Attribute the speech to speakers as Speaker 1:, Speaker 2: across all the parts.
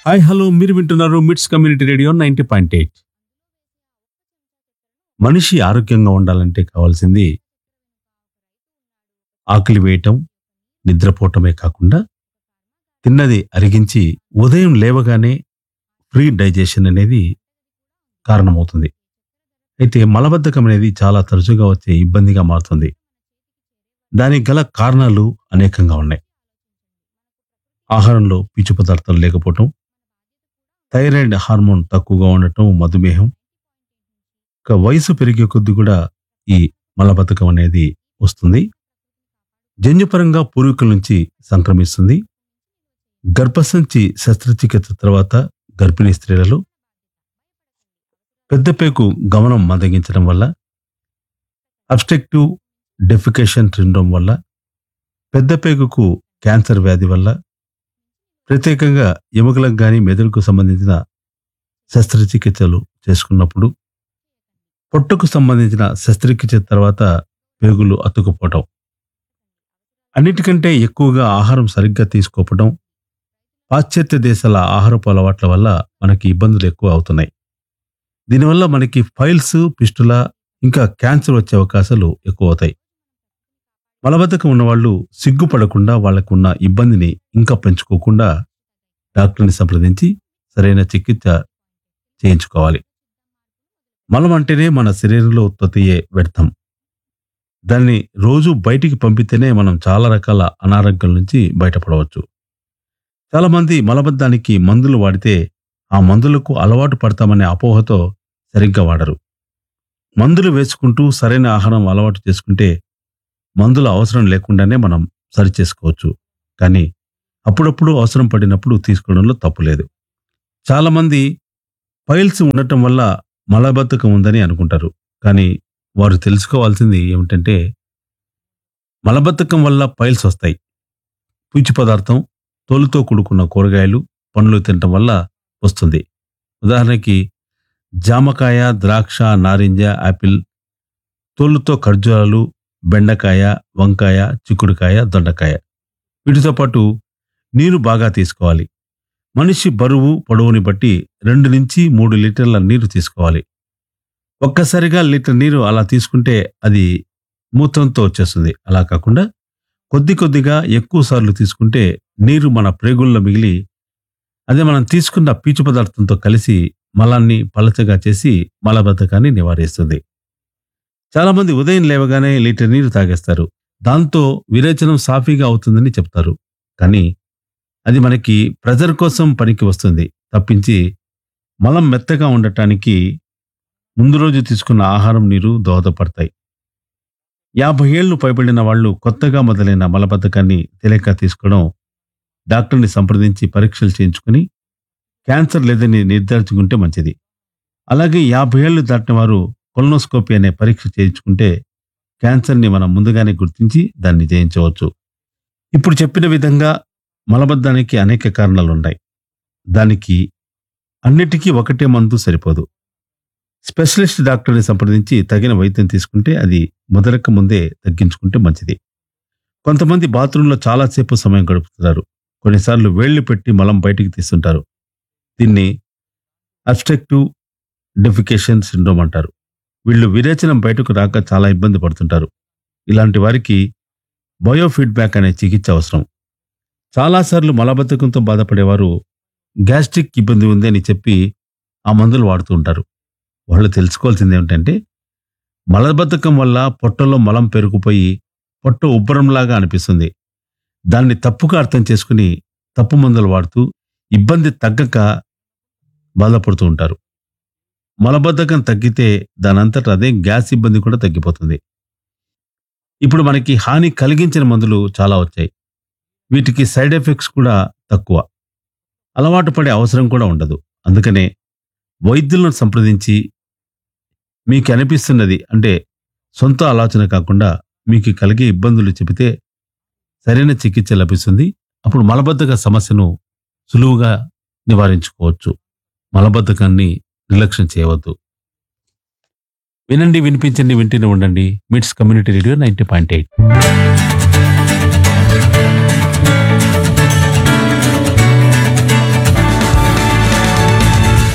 Speaker 1: hi hello మీరు వింటున్నారు MITS community radio ninety point eight మనిషి ఆరోగ్యంగా ఉండాలంటే కావాల్సింది ఆకలి వేయటం నిద్రపోవటమే కాకుండా తిన్నది అరిగించి ఉదయం లేవగానే ఫ్రీ డైజెషన్ అనేది కారణమవుతుంది అయితే మలబద్ధకం అనేది చాలా తరచుగా వచ్చే ఇబ్బందిగా మారుతుంది దానికి గల కారణాలు అనేకంగా ఉన్నాయి ఆహారంలో పీచు పదార్థాలు లేకపోవటం థైరాయిడ్ హార్మోన్ తక్కువగా ఉండటం మధుమేహం ఇక వయసు పెరిగే కొద్ది కూడా ఈ మలబద్ధకం అనేది వస్తుంది జన్యుపరంగా పూర్వీకుల నుంచి సంక్రమిస్తుంది గర్భసంచి శస్త్రచికిత్స తర్వాత గర్భిణీ స్త్రీలలో పెద్దపేకు గమనం మందగించడం వల్ల అబ్స్ట్రక్టివ్ డెఫికేషన్ సిండ్రోమ్ వల్ల పెద్దపేగుకు క్యాన్సర్ వ్యాధి వల్ల ప్రత్యేకంగా ఎముకలకు గాని మెదడుకు సంబంధించిన శస్త్రచికిత్సలు చేసుకున్నప్పుడు పొట్టుకు సంబంధించిన శస్త్రచికిత్స తర్వాత పేగులు అతుకుపోవటం అన్నిటికంటే ఎక్కువగా ఆహారం సరిగ్గా తీసుకోవటం పాశ్చాత్య దేశాల ఆహారపు అలవాట్ల వల్ల మనకి ఇబ్బందులు ఎక్కువ అవుతున్నాయి దీనివల్ల మనకి ఫైల్స్ పిస్టుల ఇంకా క్యాన్సర్ వచ్చే అవకాశాలు ఎక్కువ అవుతాయి మలబద్ధకం ఉన్నవాళ్ళు సిగ్గుపడకుండా వాళ్ళకున్న ఇబ్బందిని ఇంకా పెంచుకోకుండా డాక్టర్ని సంప్రదించి సరైన చికిత్స చేయించుకోవాలి మలం అంటేనే మన శరీరంలో ఉత్పత్తి అయ్యే వ్యర్థం దాన్ని రోజు బయటికి పంపితేనే మనం చాలా రకాల అనారోగ్యాల నుంచి బయటపడవచ్చు చాలామంది మలబద్ధానికి మందులు వాడితే ఆ మందులకు అలవాటు పడతామనే అపోహతో సరిగ్గా వాడరు మందులు వేసుకుంటూ సరైన ఆహారం అలవాటు చేసుకుంటే మందుల అవసరం లేకుండానే మనం సరి చేసుకోవచ్చు కానీ అప్పుడప్పుడు అవసరం పడినప్పుడు తీసుకోవడంలో తప్పు లేదు చాలామంది పైల్స్ ఉండటం వల్ల మలబద్ధకం ఉందని అనుకుంటారు కానీ వారు తెలుసుకోవాల్సింది ఏమిటంటే మలబద్ధకం వల్ల పైల్స్ వస్తాయి పీచు పదార్థం తోలుతో కూడుకున్న కూరగాయలు పండ్లు తినటం వల్ల వస్తుంది ఉదాహరణకి జామకాయ ద్రాక్ష నారింజ యాపిల్ తోలుతో ఖర్జూరాలు బెండకాయ వంకాయ చిక్కుడుకాయ దొండకాయ వీటితో పాటు నీరు బాగా తీసుకోవాలి మనిషి బరువు పొడవుని బట్టి రెండు నుంచి మూడు లీటర్ల నీరు తీసుకోవాలి ఒక్కసారిగా లీటర్ నీరు అలా తీసుకుంటే అది మూత్రంతో వచ్చేస్తుంది అలా కాకుండా కొద్ది కొద్దిగా ఎక్కువ సార్లు తీసుకుంటే నీరు మన ప్రేగుల్లో మిగిలి అదే మనం తీసుకున్న పీచు పదార్థంతో కలిసి మలాన్ని పలచగా చేసి మలబద్ధకాన్ని నివారిస్తుంది చాలామంది ఉదయం లేవగానే లీటర్ నీరు తాగేస్తారు దాంతో విరేచనం సాఫీగా అవుతుందని చెప్తారు కానీ అది మనకి ప్రెజర్ కోసం పనికి వస్తుంది తప్పించి మలం మెత్తగా ఉండటానికి ముందు రోజు తీసుకున్న ఆహారం నీరు దోహదపడతాయి యాభై ఏళ్లు పైబడిన వాళ్ళు కొత్తగా మొదలైన మలబద్ధకాన్ని తెలియక తీసుకోవడం డాక్టర్ని సంప్రదించి పరీక్షలు చేయించుకుని క్యాన్సర్ లేదని నిర్ధారించుకుంటే మంచిది అలాగే యాభై ఏళ్లు దాటిన వారు కొలనోస్కోపీ అనే పరీక్ష చేయించుకుంటే క్యాన్సర్ని మనం ముందుగానే గుర్తించి దాన్ని జయించవచ్చు ఇప్పుడు చెప్పిన విధంగా మలబద్ధానికి అనేక కారణాలు ఉన్నాయి దానికి అన్నిటికీ ఒకటే మందు సరిపోదు స్పెషలిస్ట్ డాక్టర్ని సంప్రదించి తగిన వైద్యం తీసుకుంటే అది మొదలక ముందే తగ్గించుకుంటే మంచిది కొంతమంది బాత్రూంలో చాలాసేపు సమయం గడుపుతున్నారు కొన్నిసార్లు వేళ్లు పెట్టి మలం బయటికి తీస్తుంటారు దీన్ని అబ్స్ట్రక్టివ్ డెఫికేషన్ సిండ్రోమ్ అంటారు వీళ్ళు విరేచనం బయటకు రాక చాలా ఇబ్బంది పడుతుంటారు ఇలాంటి వారికి బయోఫీడ్బ్యాక్ అనే చికిత్స అవసరం చాలాసార్లు మలబద్ధకంతో బాధపడేవారు గ్యాస్ట్రిక్ ఇబ్బంది ఉంది అని చెప్పి ఆ మందులు వాడుతూ ఉంటారు వాళ్ళు తెలుసుకోవాల్సింది ఏమిటంటే మలబద్ధకం వల్ల పొట్టలో మలం పెరుగుపోయి పొట్ట ఉబ్బరంలాగా అనిపిస్తుంది దాన్ని తప్పుగా అర్థం చేసుకుని తప్పు మందులు వాడుతూ ఇబ్బంది తగ్గక బాధపడుతూ ఉంటారు మలబద్ధకం తగ్గితే దానంతట అదే గ్యాస్ ఇబ్బంది కూడా తగ్గిపోతుంది ఇప్పుడు మనకి హాని కలిగించిన మందులు చాలా వచ్చాయి వీటికి సైడ్ ఎఫెక్ట్స్ కూడా తక్కువ అలవాటు పడే అవసరం కూడా ఉండదు అందుకనే వైద్యులను సంప్రదించి మీకు అనిపిస్తున్నది అంటే సొంత ఆలోచన కాకుండా మీకు కలిగే ఇబ్బందులు చెబితే సరైన చికిత్స లభిస్తుంది అప్పుడు మలబద్ధక సమస్యను సులువుగా నివారించుకోవచ్చు మలబద్ధకాన్ని నిర్లక్ష్యం చేయవద్దు వినండి వినిపించండి వింటూనే ఉండండి MITS community radio ninety point eight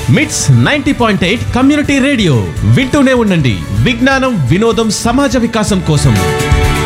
Speaker 2: MITS ninety point eight community radio వింటూనే ఉండండి విజ్ఞానం వినోదం సమాజ వికాసం కోసం